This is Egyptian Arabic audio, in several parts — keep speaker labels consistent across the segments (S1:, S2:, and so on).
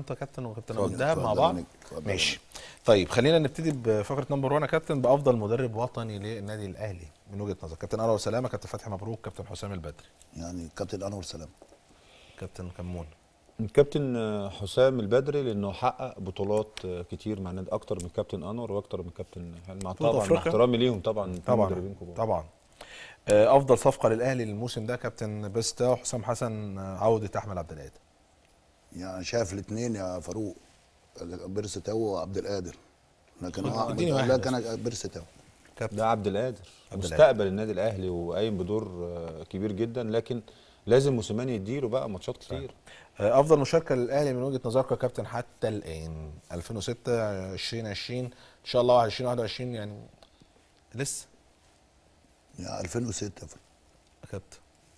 S1: انت يا كابتن وكابتن
S2: اتفضل،
S1: ابو الدهب مع
S2: اتفضل
S1: بعض
S2: يا نجم، اتفضل
S1: ماشي طيب خلينا نبتدي بفقره نمبر 1 يا كابتن بافضل مدرب وطني للنادي الاهلي من وجهه نظرك كابتن انور سلامه كابتن فتحي مبروك كابتن حسام البدري
S2: يعني كابتن انور سلام
S1: كابتن كمون
S3: الكابتن حسام البدري لانه حقق بطولات كتير مع النادي اكتر من كابتن انور واكتر من كابتن حلمي
S1: بطولة
S3: طبعا مع
S1: أفريقيا؟
S3: احترامي ليهم طبعا اتنين
S1: طبعا
S3: مدربين كبار
S1: طبعا آه، افضل صفقه للاهلي الموسم ده كابتن بيستا وحسام حسن آه، عوده احمد عبد القادر
S2: يعني شايف الاثنين يا فاروق بيرس تاو وعبد القادر لكن هو
S1: اديني
S2: أحمد-
S1: واحد
S2: لا
S1: بس.
S2: كان بيرس تاو
S1: كابتن
S3: ده عبد القادر
S1: عبد
S3: مستقبل النادي الاهلي وقايم بدور آه، كبير جدا لكن لازم موسيماني يديله بقى ماتشات كتير
S1: آه، افضل مشاركه للاهلي من وجهه نظرك يا كابتن حتى الان 2006 2020 ان شاء الله 2021 يعني لسه
S2: يعني 2006
S1: يا كابتن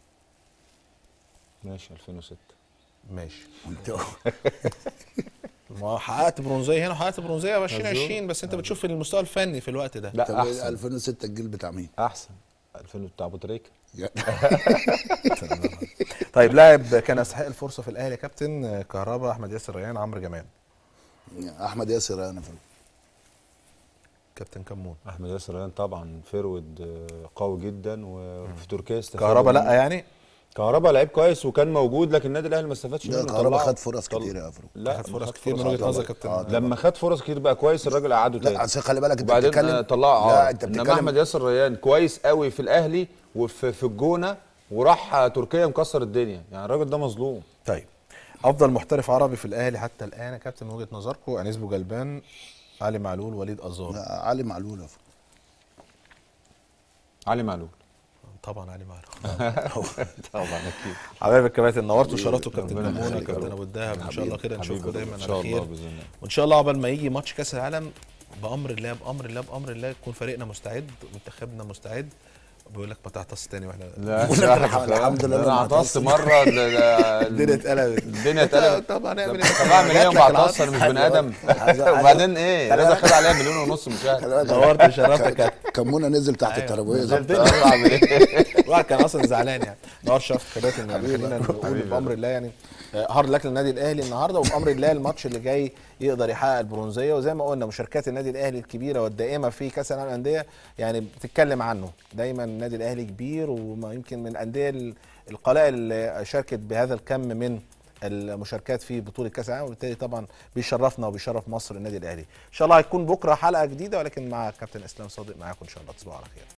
S3: ماشي 2006
S1: ماشي
S2: انت
S1: ما هو حققت برونزيه هنا وحققت برونزيه في 2020 بس انت بتشوف المستوى الفني في الوقت ده
S3: لا
S2: طب
S3: احسن
S2: 2006 الجيل بتاع مين؟
S3: احسن 2000 بتاع ابو تريكه
S1: طيب لاعب كان يستحق الفرصه في الاهلي يا كابتن آه، كهربا احمد ياسر ريان عمرو جمال
S2: يعني احمد ياسر انا فاروق
S1: كابتن كمون
S3: احمد ياسر ريان طبعا فيرود آه، قوي جدا وفي تركيا استفاد
S1: كهربا
S3: منه.
S1: لا يعني
S3: كهربا لعيب كويس وكان موجود لكن النادي الاهلي ما استفادش
S2: ده
S3: منه
S2: كهربا
S3: طلعه.
S2: خد فرص
S3: طل-
S2: كتير يا فاروق
S3: لا
S1: خد
S3: ما
S1: فرص
S3: خد
S1: كتير من
S3: فرص
S1: وجهه نظر
S2: طبعاً.
S1: كابتن
S2: آه،
S3: لما خد فرص كتير بقى كويس الراجل قعده
S2: لا
S3: تاني
S2: أصل خلي بالك انت
S3: وبعدين
S2: بتتكلم
S3: آه، طلعه
S2: لا
S3: اه
S2: انت
S3: انما
S2: بتتكلم
S3: احمد ياسر ريان كويس قوي في الاهلي وفي في الجونه وراح آه، تركيا مكسر الدنيا يعني الراجل ده مظلوم
S1: طيب افضل محترف عربي في الاهلي حتى الان يا كابتن من وجهه نظركم انيس بوجلبان علي معلول وليد ازار
S2: لا، علي معلول يا فاروق
S3: علي معلول
S1: طبعا علي معلول
S3: طبعا اكيد
S1: حبايب الكباتن نورتوا وشرفتوا كابتن
S3: ربنا
S1: كمونه
S3: يخليك يا
S1: كابتن
S3: رب.
S1: ابو الدهب ان شاء الله كده نشوفكم
S3: حبيبي
S1: دايما
S3: ان
S1: على
S3: شاء الله
S1: خير
S3: باذن الله
S1: وان شاء الله قبل ما يجي ماتش كاس العالم بامر الله بامر الله بامر الله يكون فريقنا مستعد منتخبنا مستعد بيقول لك ما تعطس تاني واحنا
S3: لا
S2: الحمد لله
S3: انا
S2: لما
S3: عطست مره ال- ال-
S1: الدنيا اتقلبت
S3: الدنيه اتقلبت
S1: طب هنعمل
S3: طب
S1: ايه؟
S3: اعمل ايه
S1: جات
S3: يوم
S1: لك
S3: بعطس انا مش
S1: العطس.
S3: بني ادم
S2: عايز- عايز-
S3: وبعدين ايه
S2: خلي
S3: رضا
S2: بالك-
S3: خد عليها مليون ونص مشاهد
S2: خلي بالك
S1: نورت وشرفت يا كابتن
S2: كمونه نزل تحت
S1: أيوة.
S2: الترابيزه
S1: نزلت.
S3: طب اعمل ايه
S1: الواحد كان اصلا زعلان يعني نهار شرف كباتن يعني خلينا نقول بامر الله يعني آه، هارد لك للنادي الاهلي النهارده وبامر الله الماتش اللي جاي يقدر يحقق البرونزيه وزي ما قلنا مشاركات النادي الاهلي الكبيره والدائمه في كاس العالم للانديه يعني بتتكلم عنه دايما النادي الاهلي كبير وما يمكن من الانديه ال- القلائل اللي شاركت بهذا الكم من المشاركات في بطوله كاس العالم وبالتالي طبعا بيشرفنا وبيشرف مصر النادي الاهلي ان شاء الله هيكون بكره حلقه جديده ولكن مع كابتن اسلام صادق معاكم ان شاء الله تصبحوا على خير